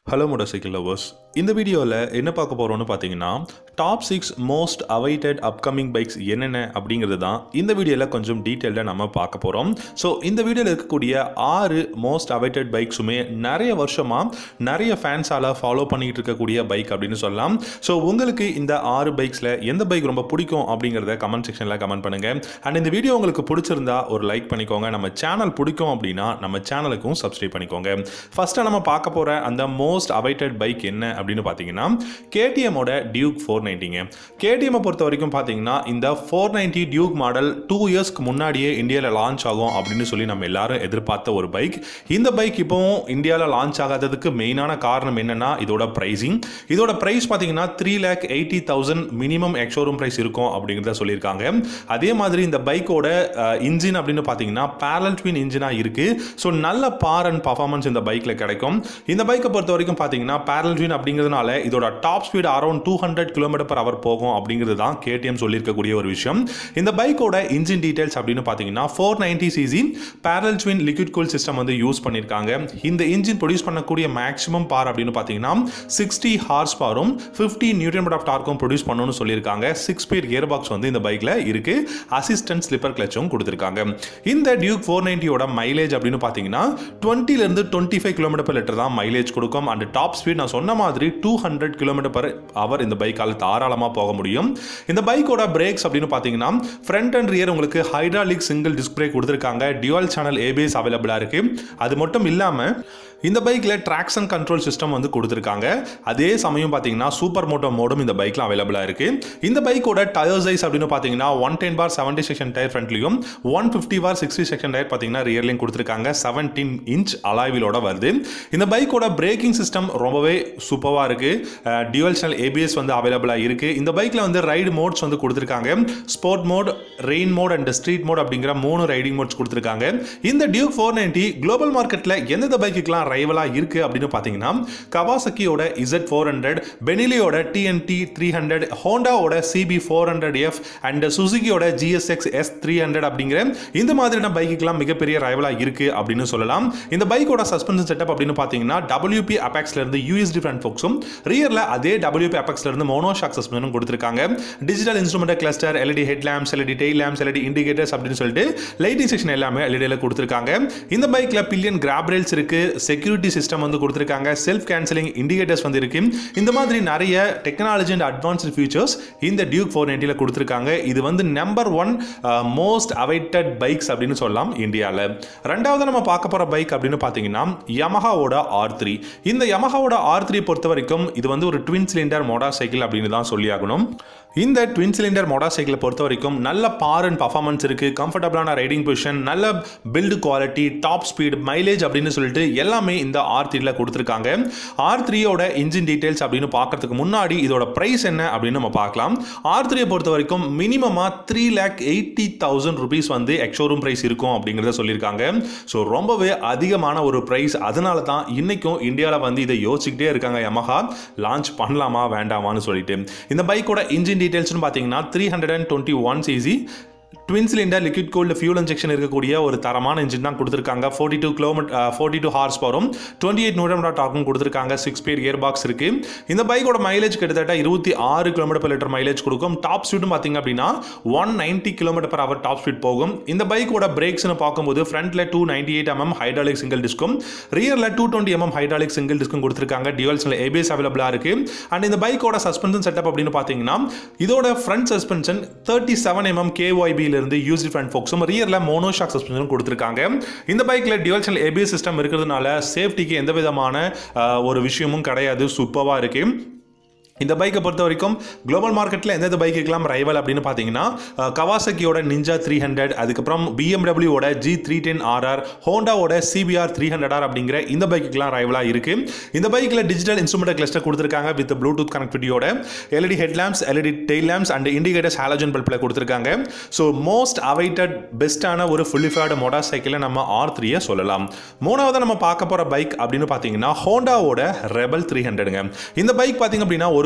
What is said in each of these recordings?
hello motor cycle lovers இந்த வீடியோவில் என்ன பார்க்க போகிறோம்னு பார்த்தீங்கன்னா top six most awaited upcoming bikes என்னென்ன அப்படிங்கிறது தான் இந்த வீடியோவில் கொஞ்சம் டீட்டெயிலாக நம்ம பார்க்க போகிறோம் ஸோ இந்த வீடியோவில் இருக்கக்கூடிய ஆறு மோஸ்ட் அவைட்டட் பைக்ஸுமே நிறைய வருஷமாக நிறைய ஃபேன்ஸால் ஃபாலோ பண்ணிக்கிட்டு இருக்கக்கூடிய பைக் அப்படின்னு சொல்லலாம் ஸோ உங்களுக்கு இந்த ஆறு பைக்ஸில் எந்த பைக் ரொம்ப பிடிக்கும் அப்படிங்கிறத கமெண்ட் செக்ஷனில் கமெண்ட் பண்ணுங்கள் அண்ட் இந்த வீடியோ உங்களுக்கு பிடிச்சிருந்தா ஒரு லைக் பண்ணிக்கோங்க நம்ம சேனல் பிடிக்கும் அப்படின்னா நம்ம சேனலுக்கும் சப்ஸ்கிரைப் பண்ணிக்கோங்க ஃபஸ்ட்டு நம்ம பார்க்க போகிற அந்த மோஸ்ட் அவைட்டட் பைக் என்ன அப்படின்னு பார்த்தீங்கன்னா கேடிஎம்மோட டியூக் ஃபோர் நைன்ட்டிங்க கேடிஎம்மை பொறுத்த வரைக்கும் பார்த்தீங்கன்னா இந்த four ninety Duke model two இயர்ஸ்க்கு முன்னாடியே இந்தியாவில் லான்ச் ஆகும் அப்படின்னு சொல்லி நம்ம எல்லாரும் எதிர்பார்த்த ஒரு பைக் இந்த பைக் இப்போவும் இந்தியாவில் லான்ச் ஆகாததுக்கு மெயினான காரணம் என்னன்னா இதோட ப்ரைஸிங் இதோட ப்ரைஸ் பார்த்தீங்கன்னா three lakh eighty thousand minimum ex showroom price இருக்கும் அப்படிங்கிறத சொல்லியிருக்காங்க அதே மாதிரி இந்த பைக்கோட இன்ஜின் அப்படின்னு பார்த்தீங்கன்னா பேரல் ட்வின் இன்ஜினாக இருக்குது ஸோ நல்ல பார் அண்ட் பர்ஃபார்மன்ஸ் இந்த பைக்கில் கிடைக்கும் இந்த பைக்கை பொறுத்த வரைக்கும் பார்த்தீங்கன்னா பேரல் ட்வின் அப்படிங்கிறதுனால இதோட top speed around two hundred kilometre per hour போகும் அப்படிங்கிறது தான் கேடிஎம் சொல்லியிருக்கக்கூடிய ஒரு விஷயம் இந்த பைக்கோட இன்ஜின் டீடைல்ஸ் அப்படின்னு பார்த்தீங்கன்னா four ninety CC barrel twin liquid cool system வந்து யூஸ் பண்ணியிருக்காங்க இந்த இன்ஜின் ப்ரொடியூஸ் பண்ணக்கூடிய மேக்ஸிமம் பார் அப்படின்னு பார்த்தீங்கன்னா சிக்ஸ்டி ஹார்ஸ் பாரும் ஃபிஃப்டி நியூட்டன் மீட்டர் ஆஃப் டார்க்கும் ப்ரொடியூஸ் பண்ணணும்னு சொல்லியிருக்காங்க சிக்ஸ் ஸ்பீட் கியர் பாக்ஸ் வந்து இந்த பைக்கில் இருக்கு அசிஸ்டன்ட் ஸ்லிப்பர் கிளச்சும் கொடுத்துருக்காங்க இந்த டியூக் ஃபோர் நைன்ட்டியோட மைலேஜ் அப்படின்னு பார்த்தீங்கன்னா டுவெண்ட்டிலேருந்து twenty five kilometre per litre தான் மைலேஜ் கொடுக்கும் அண்ட் டாப் ஸ்பீட் நான் சொன்ன மாதிரி two hundred kilometre per hour இந்த பைக்கால் தாராளமாக போக முடியும் இந்த பைக்கோட பிரேக்ஸ் அப்படின்னு பார்த்தீங்கன்னா ஃப்ரண்ட் அண்ட் ரியர் உங்களுக்கு ஹைட்ராலிக் சிங்கிள் டிஸ்க் பிரேக் கொடுத்துருக்காங்க டியூவல் சேனல் ஏபிஎஸ் அவைலபிளாக இருக்கு அது மட்டும் இல்லாமல் இந்த பைக்கில் ட்ராக்ஷன் கண்ட்ரோல் சிஸ்டம் வந்து கொடுத்துருக்காங்க அதே சமயம் பார்த்தீங்கன்னா சூப்பர் மோட்டோ மோடும் இந்த பைக்கில் அவைலபிளாக இருக்கு இந்த பைக்கோட டயர் சைஸ் அப்படின்னு பார்த்தீங்கன்னா one ten by seventy section tyre ஃப்ரண்ட்லையும் one fifty by sixty section tyre பார்த்தீங்கன்னா ரியர்லையும் கொடுத்துருக்காங்க செவன்டீன் இன்ச் அலாய்விலோட வருது இந்த பைக்கோட பிரேக்கிங் சிஸ்டம் ரொம்பவே சூப்பராக இருக்கு டியூவல் சேனல் ஏபிஎஸ் வந்து அவைலபிளாக இருக்கு இந்த பைக்கில் வந்து ரைடு மோட்ஸ் வந்து கொடுத்துருக்காங்க sport mode rain mode and street mode அப்படிங்கிற மூணு ரைடிங் மோட்ஸ் கொடுத்துருக்காங்க இந்த டியூக் ஃபோர் நைன்ட்டி குளோபல் மார்க்கெட்டில் எந்தெந்த பைக்குக்கெல்லாம் ரைவலாக இருக்குது அப்படின்னு பார்த்தீங்கன்னா கவாசக்கியோட இசட் ஃபோர் ஹண்ட்ரட் பெனிலியோட டிஎன்டி த்ரீ ஹண்ட்ரட் ஹோண்டாவோட CB four hundred F and சுசுகியோட ஜிஎஸ்எக்ஸ் எஸ் த்ரீ ஹண்ட்ரட் அப்படிங்கிற இந்த மாதிரியான பைக்குக்கெல்லாம் மிகப்பெரிய ரைவலாக இருக்குது அப்படின்னு சொல்லலாம் இந்த பைக்கோட சஸ்பென்ஷன் செட்டப் அப்படின்னு பார்த்தீங்கன்னா டபிள்யூபி அபேக்ஸ்ல இருந்து யூஎஸ்டி ஃப்ரண்ட் ஃபோக்ஸும் ரியரில் அதே டபிள்யூபி அபேக்ஸ்ல இருந்து மோனோ ஷாக் சஸ்பென்ஷனும் கொடுத்துருக்காங்க digital instrument cluster LED head lamps LED tail lamps LED indicators அப்படின்னு சொல்லிட்டு லைட்டிங் செக்ஷன் எல்லாமே எல்இடியில் கொடுத்துருக்காங்க இந்த பைக்கில் பில்லியன் கிராப் ரேல்ஸ் இருக்கு செக்யூரிட்டி சிஸ்டம் வந்து கொடுத்துருக்காங்க செல்ஃப் கேன்சலிங் இண்டிகேட்டர்ஸ் வந்து இருக்கு இந்த மாதிரி நிறைய டெக்னாலஜி அண்ட் அட்வான்ஸ்டு ஃபீச்சர்ஸ் இந்த டியூக் ஃபோர் நைன்ட்டியில் கொடுத்துருக்காங்க இது வந்து number one most awaited bikes அப்படின்னு சொல்லலாம் இந்தியாவில் ரெண்டாவது நம்ம பார்க்க போகிற பைக் அப்படின்னு பார்த்தீங்கன்னா யமஹாவோட ஆர் த்ரீ இந்த யமஹாவோட ஆர் த்ரீ பொறுத்த வரைக்கும் இது வந்து ஒரு ட்வின் சிலிண்டர் மோட்டார் சைக்கிள் அப்படின்னு தான் சொல்லி ஆகணும் இந்த ட்வின் சிலிண்டர் மோட்டார் சைக்கிளை பொறுத்த வரைக்கும் நல்ல பார் அண்ட் பர்ஃபார்மன்ஸ் இருக்குது கம்ஃபர்டபுளான ரைடிங் பொசிஷன் நல்ல build quality top speed mileage அப்படின்னு சொல்லிட்டு எல்லாமே இந்த ஆர் த்ரீல கொடுத்துருக்காங்க ஆர் த்ரீயோட இன்ஜின் டீடைல்ஸ் அப்படின்னு பார்க்கறதுக்கு முன்னாடி இதோட ப்ரைஸ் என்ன அப்படின்னு நம்ம பார்க்கலாம் ஆர் த்ரீயை பொறுத்த வரைக்கும் மினிமமாக three lakh eighty thousand rupees வந்து எக்ஷோரூம் ப்ரைஸ் இருக்கும் அப்படிங்கிறத சொல்லியிருக்காங்க ஸோ ரொம்பவே அதிகமான ஒரு ப்ரைஸ் அதனால தான் இன்னைக்கும் இந்தியாவில் வந்து இதை யோசிச்சுக்கிட்டே இருக்காங்க யமஹா லான்ச் பண்ணலாமா வேண்டாமான்னு சொல்லிட்டு இந்த பைக்கோட இன்ஜின் டீடைல்ஸ்னு பார்த்தீங்கன்னா three hundred and twenty one CC twin cylinder liquid cooled fuel injection இருக்கக்கூடிய ஒரு தரமான இன்ஜின் தான் கொடுத்துருக்காங்க forty two kilometre forty two horse பவரும் டுவெண்ட்டி எயிட் நூறு டாக்கும் கொடுத்துருக்காங்க சிக்ஸ் ஸ்பீட் கியர் பாக்ஸ் இருக்கு இந்த பைக்கோட மைலேஜ் கிட்டத்தட்ட இருபத்தி ஆறு கிலோமீட்டர் per லிட்டர் மைலேஜ் கொடுக்கும் டாப் ஸ்பீடும் பார்த்தீங்க அப்படின்னா one ninety kilometre per hour top speed போகும் இந்த பைக்கோட பிரேக்ஸ்னு பார்க்கும்போது ஃப்ரண்ட்ல two ninety eight MM hydraulic single டிஸ்க்கும் ரியரில் two twenty MM hydraulic single டிஸ்க்கும் கொடுத்துருக்காங்க டியூவல்ஸில் ஏபிஎஸ் அவைலபிளாக இருக்கு அண்ட் இந்த பைக்கோட சஸ்பென்ஷன் செட்டப் அப்படின்னு பார்த்தீங்கன்னா இதோட front suspension thirty seven MM கேஒய்பியிலிருந்து யூஸ்ட் ஃப்ரண்ட் ஃபோக்ஸும் ரியரில் மோனோஷாக் சஸ்பென்ஷனும் கொடுத்துருக்காங்க இந்த பைக்கில் டியூவல் சேனல் ஏபிஎஸ் சிஸ்டம் இருக்கிறதுனால சேஃப்டிக்கு எந்த விதமான அஹ், ஒரு விஷயமும் கிடையாது சூப்பராக இருக்கு இந்த பைக்கை பொறுத்த வரைக்கும் குளோபல் மார்க்கெட்டில் எந்தெந்த பைக்குக்கெல்லாம் ரைவல் அப்படின்னு பார்த்தீங்கன்னா கவாசக்கியோட நிஞ்சா த்ரீ ஹண்ட்ரட் அதுக்கப்புறம் பிஎம்டபிள்யூவோட ஜி த்ரீ டென் ஆர்ஆர் ஹோண்டாவோட சிபிஆர் த்ரீ ஹண்ட்ரட் ஆர் அப்படிங்கிற இந்த பைக்குக்கெல்லாம் ரைவலாக இருக்கு இந்த பைக்கில் டிஜிட்டல் இன்ஸ்ட்ருமெண்ட் கிளஸ்டர் கொடுத்துருக்காங்க வித் ப்ளூடூத் கனெக்டிவிட்டியோட LED head lamps LED tail lamps and indicators halogen பல்பில் கொடுத்துருக்காங்க ஸோ மோஸ்ட் அவைட்டட் பெஸ்ட்டான ஒரு ஃபுல்லிஃபைடு மோட்டார் சைக்கிளை நம்ம ஆர் த்ரீயை சொல்லலாம் மூணாவது நம்ம பார்க்க போகிற பைக் அப்படின்னு பார்த்தீங்கன்னா ஹோண்டாவோட ரெபல் த்ரீ ஹண்ட்ரடுங்க இந்த பைக் பார்த்தீங்க அப்படின்னா ஒரு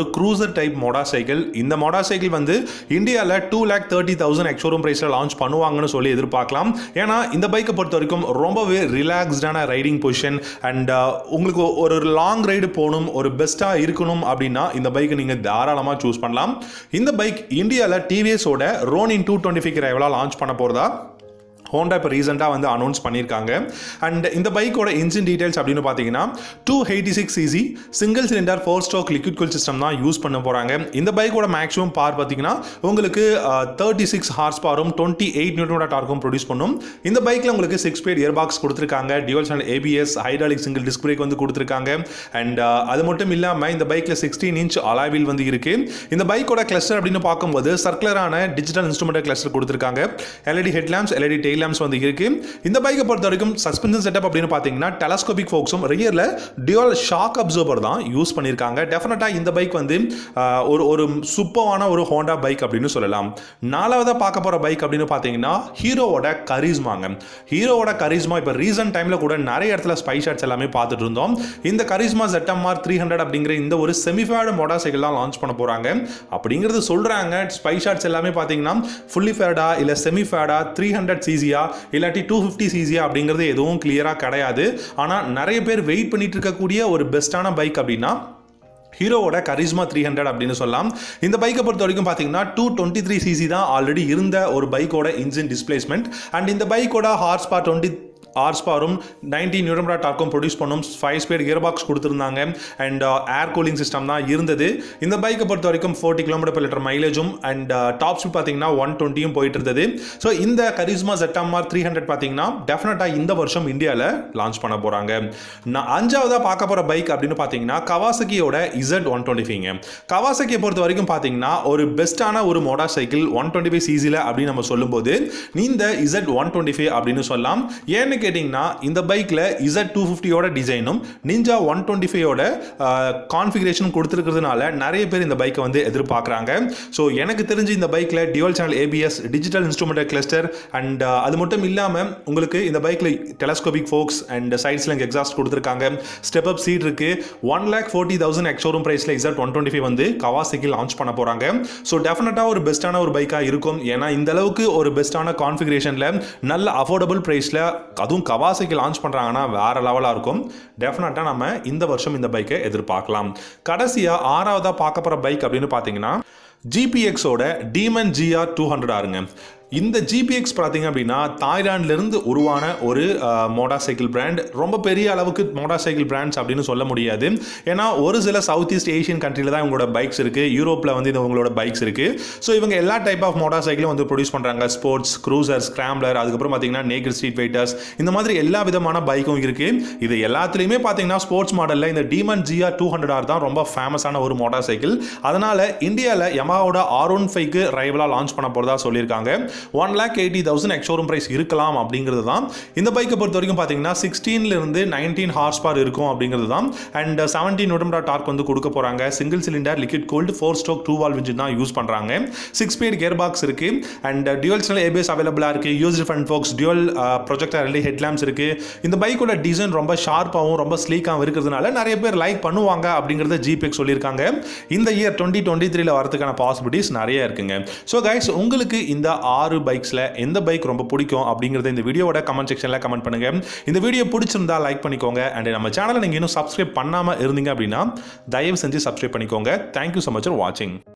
ஒரு க்ரூசர் டைப் மோடா சைக்கிள் இந்த மோடா சைக்கிள் வந்து இந்தியாவில் two lakh thirty thousand ex showroom ப்ரைஸில் லான்ச் பண்ணுவாங்கன்னு சொல்லி எதிர்பார்க்கலாம் ஏன்னா இந்த பைக்கை பொறுத்த வரைக்கும் ரொம்பவே ரிலாக்ஸ்டான ரைடிங் பொசிஷன் அண்ட் உங்களுக்கு ஒரு லாங் ரைடு போகணும் ஒரு பெஸ்ட்டாக இருக்கணும் அப்படின்னா இந்த பைக்கை நீங்கள் தாராளமாக சூஸ் பண்ணலாம் இந்த பைக் இந்தியாவில் டிவிஎஸோட ரோனின் டூ டுவெண்ட்டி ஃபைவ் ரைவலாக லான்ச் பண்ண போகிறதா ஹோண்டா இப்போ ரீசெண்டாக வந்து அனௌன்ஸ் பண்ணியிருக்காங்க அண்ட் இந்த பைக்கோட இன்ஜின் டீடைல்ஸ் அப்படின்னு பார்த்தீங்கன்னா two eighty six CC single cylinder four stroke liquid cool system தான் யூஸ் பண்ண போகிறாங்க இந்த பைக்கோட மேக்ஸிமம் பார் பார்த்தீங்கன்னா உங்களுக்கு தேர்ட்டி சிக்ஸ் ஹார்ஸ் பவரும் டுவெண்ட்டி எயிட் நியூட்டனோட டார்க்கும் ப்ரொடியூஸ் பண்ணும் இந்த பைக்கில் உங்களுக்கு சிக்ஸ் பேர் இயர் பாக்ஸ் கொடுத்துருக்காங்க dual channel ABS hydraulic single disc brake வந்து கொடுத்துருக்காங்க அண்ட் அது மட்டும் இல்லாமல் இந்த பைக்கில் சிக்ஸ்டீன் இன்ச் அலாவில் வந்து இருக்கு இந்த பைக்கோட கிளஸ்டர் அப்படின்னு பார்க்கும்போது சர்க்குலரான டிஜிட்டல் இன்ஸ்ட்ருமெண்ட் கிளஸ்டர் கொடுத்துருக்காங்க LED headlamps LED tail lamps வந்து இருக்கு இந்த பைக்கை பொறுத்த வரைக்கும் சஸ்பென்ஷன் செட்டப் அப்படின்னு பார்த்தீங்கன்னா டெலஸ்கோபிக் ஃபோக்ஸும் ரியரில் டியூவல் ஷாக் அப்சர்வர் தான் யூஸ் பண்ணியிருக்காங்க டெஃபினட்டாக இந்த பைக் வந்து ஆஹ், ஒரு ஒரு சூப்பரான ஒரு ஹோண்டா பைக் அப்படின்னு சொல்லலாம் நாலாவதாக பார்க்க போகிற பைக் அப்படின்னு பார்த்தீங்கன்னா ஹீரோவோட கரிஸ்மாங்க ஹீரோவோட கரிஸ்மா இப்போ ரீசன்ட் டைமில் கூட நிறைய இடத்துல ஸ்பை ஷாட்ஸ் எல்லாமே பார்த்துட்டு இருந்தோம் இந்த கரிஸ்மா ZMR த்ரீ ஹண்ட்ரட் அப்படிங்கிற இந்த ஒரு செமிஃபேடு மோட்டார் சைக்கிள் தான் லான்ச் பண்ண போகிறாங்க அப்படிங்கிறது சொல்கிறாங்க ஸ்பை ஷாட்ஸ் எல்லாமே பார்த்தீங்கன்னா ஃபுல்லி ஃபேடா இல்லை செமி ஃபேடா த்ரீ ஹண்ட்ரட் சிசியா இல்லாட்டி டூ ஃபிஃப்டி சிசியா அப்படிங்கிறது எதுவும் கிளியராக கிடையாது ஆனால் நிறைய பேர் வெயிட் பண்ணிட்டு இருக்கக்கூடிய ஒரு பெஸ்ட்டான பைக் அப்படின்னா ஹீரோவோட கரிஸ்மா த்ரீ ஹண்ட்ரட் அப்படின்னு சொல்லலாம் இந்த பைக்கை பொறுத்த வரைக்கும் பார்த்தீங்கன்னா டூ டுவெண்ட்டி த்ரீ சிசி தான் ஆல்ரெடி இருந்த ஒரு பைக்கோட இன்ஜின் டிஸ்பிளேஸ்மெண்ட் அண்ட் இந்த பைக்கோட ஹார்ஸ் பவர் டுவெண்ட்டி ஹார்ஸ் பவரும் நைன்டி நியூரம்ரா டார்க்கும் ப்ரொடியூஸ் பண்ணும் ஃபைவ் ஸ்பீட் கியர் பாக்ஸ் கொடுத்துருந்தாங்க அண்ட் ஏர் கூலிங் சிஸ்டம் தான் இருந்தது இந்த பைக்கை பொறுத்த வரைக்கும் ஃபோர்ட்டி கிலோமீட்டர் per லிட்டர் மைலேஜும் அண்ட் டாப் ஸ்பீட் பார்த்தீங்கன்னா ஒன் டுவெண்ட்டியும் போயிட்டு இருந்தது ஸோ இந்த கரிஸ்மா ZMR த்ரீ ஹண்ட்ரட் பார்த்தீங்கன்னா டெஃபினட்டாக இந்த வருஷம் இந்தியாவில் லான்ச் பண்ண போகிறாங்க நான் அஞ்சாவதாக பார்க்க போகிற பைக் அப்படின்னு பார்த்தீங்கன்னா கவாசகியோட இசட் ஒன் டுவெண்ட்டி ஃபைவ்ங்க கவாசகியை பொறுத்த வரைக்கும் பார்த்தீங்கன்னா ஒரு பெஸ்ட்டான ஒரு motorcycle one twenty five சிசியில் அப்படின்னு நம்ம சொல்லும்போது இந்த இசட் ஒன் டுவெண்ட்டி ஃபைவ் அப்படின்னு சொல்லலாம் ஏன்னு கேட்டிங்கன்னா இந்த பைக்கில் இசட் டூ ஃபிஃப்டியோட டிசைனும் நிஞ்சா ஒன் டுவெண்ட்டி ஃபைவோட கான்ஃபிகரேஷன் கொடுத்துருக்கிறதுனால நிறைய பேர் இந்த பைக்கை வந்து எதிர்பார்க்குறாங்க ஸோ எனக்கு தெரிஞ்சு இந்த பைக்கில் dual channel ABS digital instrument cluster and அது மட்டும் இல்லாமல் உங்களுக்கு இந்த பைக்கில் டெலஸ்கோபிக் ஃபோக்ஸ் அண்ட் சைட்ஸில் இங்கே எக்ஸாஸ்ட் கொடுத்துருக்காங்க ஸ்டெப் அப் சீட் இருக்கு one lakh forty thousand ex showroom ப்ரைஸில் இசட் ஒன் டுவெண்ட்டி ஃபைவ் வந்து கவாசிக்கு லான்ச் பண்ண போகிறாங்க ஸோ டெஃபினட்டாக ஒரு பெஸ்ட்டான ஒரு பைக்காக இருக்கும் ஏன்னா இந்த அளவுக்கு ஒரு பெஸ்ட்டான கான்ஃபிகரேஷனில் நல்ல அஃபோர்டபுள் ப்ரைஸில் அதுவும் கவாசிக்கு லான்ச் பண்ணுறாங்கன்னா வேற லெவலாக இருக்கும் டெஃபினட்டாக நம்ம இந்த வருஷம் இந்த பைக்கை எதிர்பார்க்கலாம் கடைசியாக ஆறாவதாக பார்க்க போகிற பைக் அப்படின்னு பார்த்தீங்கன்னா ஜிபிஎக்ஸோட டீமன் ஜிஆர் டூ ஹண்ட்ரட் ஆருங்க இந்த ஜிபிஎக்ஸ் பார்த்தீங்க அப்படின்னா தாய்லாந்துலேருந்து உருவான ஒரு மோட்டார் சைக்கிள் பிராண்ட் ரொம்ப பெரிய அளவுக்கு மோட்டார் சைக்கிள் பிராண்ட்ஸ் அப்படின்னு சொல்ல முடியாது ஏன்னா ஒரு சில சவுத் ஈஸ்ட் ஏஷியன் கண்ட்ரியில் தான் இவங்களோட பைக்ஸ் இருக்குது யூரோப்பில் வந்து இந்த இவங்களோட பைக்ஸ் இருக்குது ஸோ இவங்க எல்லா டைப் ஆஃப் மோட்டார் சைக்கிளும் வந்து ப்ரொடியூஸ் பண்ணுறாங்க ஸ்போர்ட்ஸ் க்ரூசர் ஸ்கிராம்லர் அதுக்கப்புறம் பார்த்தீங்கன்னா நேக்கர் ஸ்ட்ரீட் ஃபைட்டர்ஸ் இந்த மாதிரி எல்லா விதமான பைக்கும் இருக்குது இது எல்லாத்துலேயுமே பார்த்தீங்கன்னா ஸ்போர்ட்ஸ் மாடலில் இந்த Demon GR two hundred R தான் ரொம்ப ஃபேமஸான ஒரு மோட்டார் சைக்கிள் அதனால் இந்தியாவில் யமாவோட ஆர் ஒன் ஃபைவ்க்கு ரைவலாக லான்ச் பண்ண போகிறதா சொல்லியிருக்காங்க one lakh eighty thousand ex showroom price இருக்கலாம் அப்படிங்கிறது தான் இந்த பைக்கை பொறுத்த வரைக்கும் பார்த்தீங்கன்னா சிக்ஸ்டீன்லேருந்து நைன்டீன் ஹார்ஸ் பவர் இருக்கும் அப்படிங்கிறது தான் அண்ட் செவன்டீன் நூட்டம்ரா டார்க் வந்து கொடுக்க போகிறாங்க single cylinder liquid cooled four stroke two valve engine தான் யூஸ் பண்ணுறாங்க சிக்ஸ் ஸ்பீட் கியர் பாக்ஸ் இருக்குது அண்ட் டியூவல் சேனல் ஏபிஎஸ் அவைலபிளாக இருக்குது used front forks dual projector ரெண்டு ஹெட்லாம்ஸ் இருக்குது இந்த பைக்கோட டிசைன் ரொம்ப ஷார்ப்பாகவும் ரொம்ப ஸ்லீக்காகவும் இருக்கிறதுனால நிறைய பேர் லைக் பண்ணுவாங்க அப்படிங்கிறத ஜிபெக் சொல்லியிருக்காங்க இந்த இயர் டுவெண்ட்டி டுவெண்ட்டி த்ரீல வரதுக்கான பாசிபிலிட்டிஸ் நிறைய இருக்குங்க ஸோ கைஸ் உங்களுக்கு இந்த ஆறு பைக்ஸில் எந்த பைக் ரொம்ப பிடிக்கும் அப்படிங்கிறத இந்த வீடியோவோட கமெண்ட் செக்ஷனில் கமெண்ட் பண்ணுங்க இந்த வீடியோ பிடிச்சிருந்தா லைக் பண்ணிக்கோங்க அண்ட் நம்ம சேனலை நீங்கள் இன்னும் சப்ஸ்கிரைப் பண்ணாமல் இருந்தீங்க அப்படின்னா தயவு செஞ்சு சப்ஸ்கிரைப் பண்ணிக்கோங்க தேங்க்யூ ஸோ மச் ஃபார் வாட்சிங்